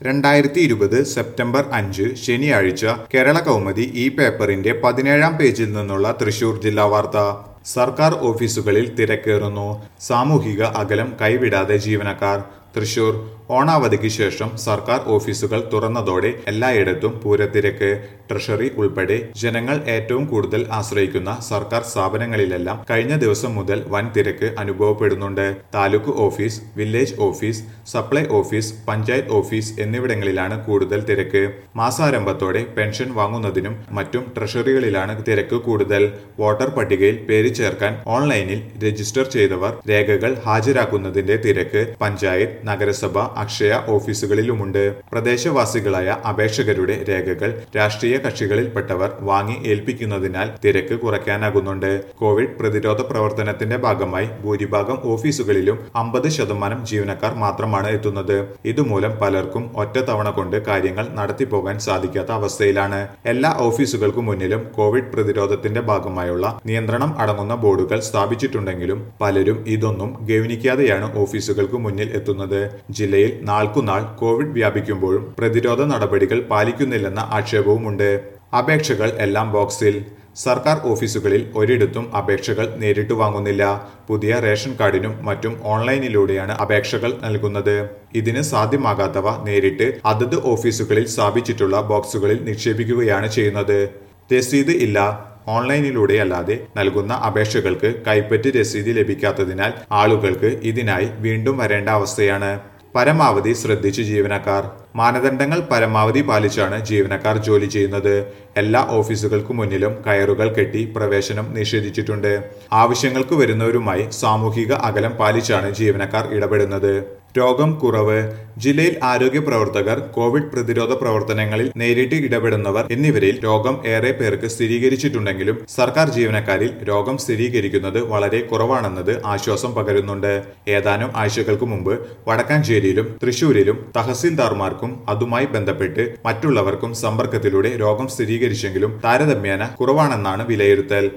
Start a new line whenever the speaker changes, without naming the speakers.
രണ്ടായിരത്തി ഇരുപത് സെപ്റ്റംബർ അഞ്ച് ശനിയാഴ്ച കേരള കൗമുദി ഈ പേപ്പറിന്റെ പതിനേഴാം പേജിൽ നിന്നുള്ള തൃശൂർ ജില്ലാ വാർത്ത സർക്കാർ ഓഫീസുകളിൽ തിരക്കേറുന്നു സാമൂഹിക അകലം കൈവിടാതെ ജീവനക്കാർ തൃശൂർ ഓണാവധിക്ക് ശേഷം സർക്കാർ ഓഫീസുകൾ തുറന്നതോടെ എല്ലായിടത്തും പൂരത്തിരക്ക് ട്രഷറി ഉൾപ്പെടെ ജനങ്ങൾ ഏറ്റവും കൂടുതൽ ആശ്രയിക്കുന്ന സർക്കാർ സ്ഥാപനങ്ങളിലെല്ലാം കഴിഞ്ഞ ദിവസം മുതൽ വൻ തിരക്ക് അനുഭവപ്പെടുന്നുണ്ട് taluk office village office supply office panchayat office എന്നിവിടങ്ങളിലാണ് കൂടുതൽ തിരക്ക് മാസാരംഭത്തോടെ പെൻഷൻ വാങ്ങുന്നതിനും മറ്റും ട്രഷറികളിലാണ് തിരക്ക് കൂടുതൽ വോട്ടർ പട്ടികയിൽ പേര് ചേർക്കാൻ ഓൺലൈനിൽ രജിസ്റ്റർ ചെയ്തവർ രേഖകൾ ഹാജരാക്കുന്നതിന്റെ തിരക്ക് പഞ്ചായത്ത് നഗരസഭ അക്ഷയ ഓഫീസുകളിലുമുണ്ട് പ്രദേശവാസികളായ അപേക്ഷകരുടെ രേഖകൾ രാഷ്ട്രീയ കക്ഷികളിൽപ്പെട്ടവർ വാങ്ങി ഏൽപ്പിക്കുന്നതിനാൽ തിരക്ക് കുറയ്ക്കാനാകുന്നുണ്ട് കോവിഡ് പ്രതിരോധ പ്രവർത്തനത്തിന്റെ ഭാഗമായി ഭൂരിഭാഗം ഓഫീസുകളിലും അമ്പത് ശതമാനം ജീവനക്കാർ മാത്രമാണ് എത്തുന്നത് ഇതുമൂലം പലർക്കും ഒറ്റത്തവണ കൊണ്ട് കാര്യങ്ങൾ നടത്തിപ്പോകാൻ സാധിക്കാത്ത അവസ്ഥയിലാണ് എല്ലാ ഓഫീസുകൾക്കു മുന്നിലും കോവിഡ് പ്രതിരോധത്തിന്റെ ഭാഗമായുള്ള നിയന്ത്രണം അടങ്ങുന്ന ബോർഡുകൾ സ്ഥാപിച്ചിട്ടുണ്ടെങ്കിലും പലരും ഇതൊന്നും ഗവനിക്കാതെയാണ് ഓഫീസുകൾക്ക് മുന്നിൽ എത്തുന്നത് ജില്ലയിൽ നാൾക്കുനാൾ കോവിഡ് വ്യാപിക്കുമ്പോഴും പ്രതിരോധ നടപടികൾ പാലിക്കുന്നില്ലെന്ന ആക്ഷേപവുമുണ്ട് അപേക്ഷകൾ എല്ലാം ബോക്സിൽ സർക്കാർ ഓഫീസുകളിൽ ഒരിടത്തും അപേക്ഷകൾ നേരിട്ട് വാങ്ങുന്നില്ല പുതിയ റേഷൻ കാർഡിനും മറ്റും ഓൺലൈനിലൂടെയാണ് അപേക്ഷകൾ നൽകുന്നത് ഇതിന് സാധ്യമാകാത്തവ നേരിട്ട് അതത് ഓഫീസുകളിൽ സ്ഥാപിച്ചിട്ടുള്ള ബോക്സുകളിൽ നിക്ഷേപിക്കുകയാണ് ചെയ്യുന്നത് രസീത് ഇല്ല ഓൺലൈനിലൂടെയല്ലാതെ നൽകുന്ന അപേക്ഷകൾക്ക് കൈപ്പറ്റ് രസീത് ലഭിക്കാത്തതിനാൽ ആളുകൾക്ക് ഇതിനായി വീണ്ടും വരേണ്ട അവസ്ഥയാണ് പരമാവധി ശ്രദ്ധിച്ച് ജീവനക്കാർ മാനദണ്ഡങ്ങൾ പരമാവധി പാലിച്ചാണ് ജീവനക്കാർ ജോലി ചെയ്യുന്നത് എല്ലാ ഓഫീസുകൾക്കു മുന്നിലും കയറുകൾ കെട്ടി പ്രവേശനം നിഷേധിച്ചിട്ടുണ്ട് ആവശ്യങ്ങൾക്ക് വരുന്നവരുമായി സാമൂഹിക അകലം പാലിച്ചാണ് ജീവനക്കാർ ഇടപെടുന്നത് രോഗം കുറവ് ജില്ലയിൽ ആരോഗ്യ പ്രവർത്തകർ കോവിഡ് പ്രതിരോധ പ്രവർത്തനങ്ങളിൽ നേരിട്ട് ഇടപെടുന്നവർ എന്നിവരിൽ രോഗം ഏറെ പേർക്ക് സ്ഥിരീകരിച്ചിട്ടുണ്ടെങ്കിലും സർക്കാർ ജീവനക്കാരിൽ രോഗം സ്ഥിരീകരിക്കുന്നത് വളരെ കുറവാണെന്നത് ആശ്വാസം പകരുന്നുണ്ട് ഏതാനും ആഴ്ചകൾക്ക് മുമ്പ് വടക്കാഞ്ചേരിയിലും തൃശൂരിലും തഹസീൽദാർമാർക്കും അതുമായി ബന്ധപ്പെട്ട് മറ്റുള്ളവർക്കും സമ്പർക്കത്തിലൂടെ രോഗം സ്ഥിരീകരിച്ചെങ്കിലും താരതമ്യേന കുറവാണെന്നാണ് വിലയിരുത്തൽ